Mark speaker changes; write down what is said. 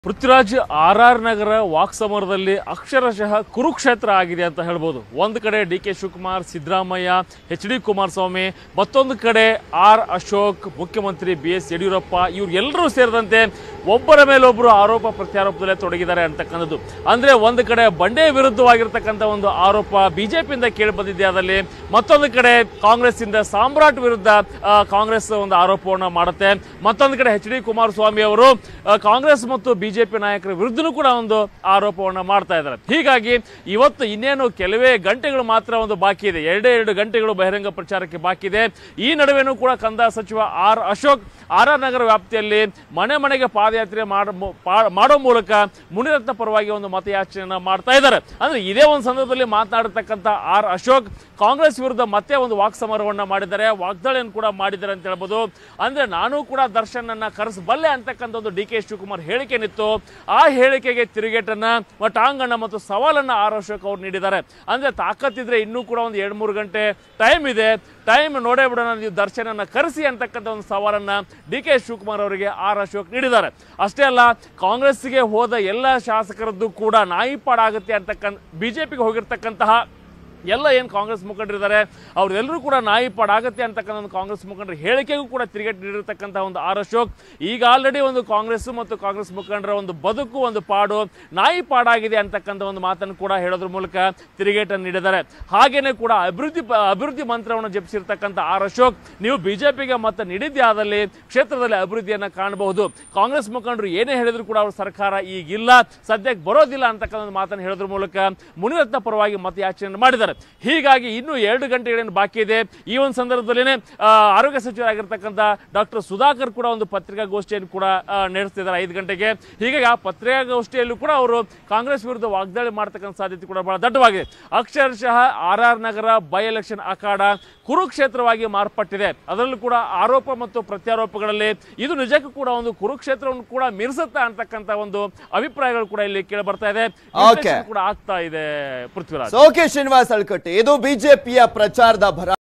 Speaker 1: Prithviraj R R Nagar ವಾಕ್ ಸಮರದಲ್ಲಿ ಅಕ್ಷರಶಃ ಕುರುಕ್ಷೇತ್ರ ಆಗಿದೆ ಅಂತ ಹೇಳ್ಬೋದು ಒಂದು ಕಡೆ D K Shivakumar Siddaramaiah H D Kumaraswamy ಮತ್ತೊಂದು ಕಡೆ ಆರ್ ಅಶೋಕ್ ಮುಖ್ಯಮಂತ್ರಿ ಬಿ ಎಸ್ ಯಡಿಯೂರಪ್ಪ ಇವ್ರು ಎಲ್ಲರೂ ಸೇರಿದಂತೆ ಒಬ್ಬರ ಮೇಲೊಬ್ಬರು ಆರೋಪ ಪ್ರತ್ಯಾರೋಪದಲ್ಲೇ ತೊಡಗಿದ್ದಾರೆ ಅಂತಕ್ಕಂಥದ್ದು ಅಂದ್ರೆ ಒಂದು ಕಡೆ ಬಂಡೆ ವಿರುದ್ಧವಾಗಿರ್ತಕ್ಕಂಥ ಒಂದು ಆರೋಪ ಬಿಜೆಪಿಯಿಂದ ಕೇಳಿ ಬಂದಿದೆ ಅದರಲ್ಲಿ ಮತ್ತೊಂದು ಕಡೆ ಕಾಂಗ್ರೆಸ್ ಇಂದ ಸಾಮ್ರಾಟ್ ವಿರುದ್ಧ ಆ, ಕಾಂಗ್ರೆಸ್ ಒಂದು ಆರೋಪವನ್ನ ಮಾಡುತ್ತೆ ಮತ್ತೊಂದು ಕಡೆ ಎಚ್ ಡಿ ಕುಮಾರಸ್ವಾಮಿ ಅವರು ಆ, ಕಾಂಗ್ರೆಸ್ ಮತ್ತು ಬಿಜೆಪಿ ನಾಯಕರ ವಿರುದ್ಧನೂ ಕೂಡ ಒಂದು ಆರೋಪವನ್ನ ಮಾಡ್ತಾ ಇದ್ದಾರೆ ಹೀಗಾಗಿ ಇವತ್ತು ಇನ್ನೇನು ಕೆಲವೇ ಗಂಟೆಗಳು ಮಾತ್ರ ಒಂದು ಬಾಕಿ ಇದೆ ಎರಡೇ ಎರಡು ಗಂಟೆಗಳು ಬಹಿರಂಗ ಪ್ರಚಾರಕ್ಕೆ ಬಾಕಿ ಇದೆ ಈ ನಡುವೆನೂ ಕೂಡ ಕಂದಾಯ ಸಚಿವ R Ashok R R Nagar ವ್ಯಾಪ್ತಿಯಲ್ಲಿ ಮನೆ ಮನೆಗೆ ಪಾದಯಾತ್ರೆ ಮಾಡ- ಮು- ಪಾ- ಮಾಡೋ ಮೂಲಕ ಮುನಿರತ್ನ ಪರವಾಗಿ ಒಂದು ಮತಯಾಚನೆಯನ್ನ ಮಾಡ್ತಾ ಇದ್ದಾರೆ ಅಂದ್ರೆ ಇದೇ ಒಂದು ಸಂದರ್ಭದಲ್ಲಿ ಮಾತನಾಡತಕ್ಕಂಥ ಆರ್ ಅಶೋಕ್ ಕಾಂಗ್ರೆಸ್ ವಿರುದ್ಧ ಮತ್ತೆ ಒಂದು ವಾಕ್ ಸಮರವನ್ನ ಮಾಡಿದ್ದಾರೆ ವಾಗ್ದಾಳಿಯನ್ನು ಕೂಡ ಮಾಡಿದ್ದಾರೆ ಅಂತ ಹೇಳ್ಬೋದು ಅಂದ್ರೆ ನಾನು ಕೂಡ ದರ್ಶನ್ ಅನ್ನ ಕರೆಸಬಲ್ಲೆ ಅಂತಕ್ಕಂಥ ಒಂದು ಡಿ ಕೆ ಶಿವಕುಮಾರ್ ಹೇಳಿಕೆ ನಿತ್ತು ಆ ಹೇಳಿಕೆಗೆ ತಿರುಗೇಟನ್ನ ಮ- ಟಾಂಗಣ್ಣ ಮತ್ತು ಸವಾಲನ್ನ ಆರ್ ಅಶೋಕ್ ಅವ್ರು ನೀಡಿದ್ದಾರೆ ಅಂದ್ರೆ ತಾಕತ್ತಿದ್ರೆ ಇನ್ನೂ ಕೂಡ ಒಂದು ಎರಡು ಮೂರು ಗಂಟೆ ಟೈಮ್ ಇದೆ ಟೈಮ್ ನೋಡೇ ಬಿಡೋಣ ನೀವು ದರ್ಶನನ್ನ ಕರೆಸಿ ಅಂತಕ್ಕಂಥ ಒಂದು ಸವಾಲನ್ನ ಡಿ ಕೆ ಶಿವಕುಮಾರ್ ಅವರಿಗೆ ಆರ್ ಅಶೋಕ್ ನೀಡಿದ್ದಾರೆ ಅಷ್ಟೇ ಅಲ್ಲ ಕಾಂಗ್ರೆಸ್ಗೆ ಹೋದ ಎಲ್ಲ ಶಾಸಕರದ್ದು ಕೂಡ ನಾಯಿಪಾಡಾಗುತ್ತೆ ಅಂತಕ್ಕಂಥ ಬಿಜೆಪಿಗೆ ಹೋಗಿರ್ತಕ್ಕಂತಹ ಎಲ್ಲ ಏನು ಕಾಂಗ್ರೆಸ್ ಮುಖಂಡರಿದ್ದಾರೆ ಅವರೆಲ್ಲರೂ ಕೂಡ ನಾಯಿ ಪಾಡಾಗತ್ತೆ ಅಂತಕ್ಕಂಥ ಒಂದು ಕಾಂಗ್ರೆಸ್ ಮುಖಂಡರ ಹೇಳಿಕೆಗೂ ಕೂಡ ತಿರುಗೇಟು ನೀಡಿರ್ತಕ್ಕಂಥ ಒಂದು ಆರ್ ಅಶೋಕ್ ಈಗ ಆಲ್ರೆಡಿ ಒಂದು ಕಾಂಗ್ರೆಸ್ ಮತ್ತು ಕಾಂಗ್ರೆಸ್ ಮುಖಂಡರ ಒಂದು ಬದುಕು ಒಂದು ಪಾಡು ನಾಯಿ ಪಾಡಾಗಿದೆ ಅಂತಕ್ಕಂಥ ಒಂದು ಮಾತನ್ನು ಕೂಡ ಹೇಳೋದ್ರ ಮೂಲಕ ತಿರುಗೇಟನ್ನು ನೀಡಿದ್ದಾರೆ ಹಾಗೇನೆ ಕೂಡ ಅಭಿವೃದ್ಧಿ ಪ- ಅಭಿವೃದ್ಧಿ ಮಂತ್ರವನ್ನು ಜಪಿಸಿರ್ತಕ್ಕಂಥ ಆರ್ ಅಶೋಕ್ ನೀವು ಬಿಜೆಪಿಗೆ ಮತ್ತೆ ನೀಡಿದ್ದೇ ಆದಲ್ಲಿ ಕ್ಷೇತ್ರದಲ್ಲಿ ಅಭಿವೃದ್ಧಿಯನ್ನ ಕಾಣಬಹುದು ಕಾಂಗ್ರೆಸ್ ಮುಖಂಡರು ಏನೇ ಹೇಳಿದ್ರು ಕೂಡ ಅವ್ರ ಸರ್ಕಾರ ಈಗಿಲ್ಲ ಸದ್ಯಕ್ಕೆ ಬರೋದಿಲ್ಲ ಅಂತಕ್ಕಂಥ ಒಂದು ಮಾತನ್ನು ಹೇಳೋದ್ರ ಮೂಲಕ ಮುನಿರತ್ನ ಪರವಾಗಿ ಮತಯಾಚನೆಯನ್ನು ಮಾಡಿದ್ದಾರೆ ಹೀಗಾಗಿ ಇನ್ನೂ ಎರಡು ಗಂಟೆಗಳೇನು ಬಾಕಿ ಇದೆ ಈ ಒಂದು ಸಂದರ್ಭದಲ್ಲಿನೇ ಆ, ಆರೋಗ್ಯ ಸಚಿವರಾಗಿರ್ತಕ್ಕಂಥ ಡಾಕ್ಟರ್ ಸುಧಾಕರ್ ಕೂಡ ಒಂದು ಪತ್ರಿಕಾಗೋಷ್ಠಿಯನ್ನು ಕೂಡ ಆ, ನಡೆಸ್ತಿದ್ದಾರೆ ಐದು ಗಂಟೆಗೆ ಹೀಗಾಗಿ ಆ ಪತ್ರಿಕಾಗೋಷ್ಠಿಯಲ್ಲೂ ಕೂಡ ಅವರು ಕಾಂಗ್ರೆಸ್ ವಿರುದ್ಧ ವಾಗ್ದಾಳಿ ಮಾಡ್ತಕ್ಕಂಥ ಸಾಧ್ಯತೆ ಕೂಡ ಬಹಳ ದಟ್ಟವಾಗಿದೆ ಅಕ್ಷರಶಃ R R Nagar by election ಅಖಾಡ ಕುರುಕ್ಷೇತ್ರವಾಗಿ ಮಾರ್ಪಟ್ಟಿದೆ ಅದರಲ್ಲೂ ಕೂಡ ಆರೋಪ ಮತ್ತು ಪ್ರತ್ಯಾರೋಪಗಳಲ್ಲಿ ಇದು ನಿಜಕ್ಕೂ ಕೂಡ ಒಂದು ಕುರುಕ್ಷೇತ್ರವನ್ನು ಕೂಡ ಮೀರಿಸುತ್ತಾ ಅಂತಕ್ಕಂಥ ಒಂದು ಅಭಿಪ್ರಾಯಗಳು ಕೂಡ ಇಲ್ಲಿ ಕೇಳಿ ಬರ್ತಾ ಇದೆ
Speaker 2: Okay.
Speaker 1: ಕೂಡ ಆಗ್ತಾ ಇದೆ ಪೃಥ್ವಿರಾಜ್
Speaker 2: ಓಕೆ ಶ್ರೀನಿವಾಸ್ ಅಳ್ಕಟ್ಟಿ ಇದು ಬಿಜೆಪಿಯ ಪ್ರಚಾರದ ಭರ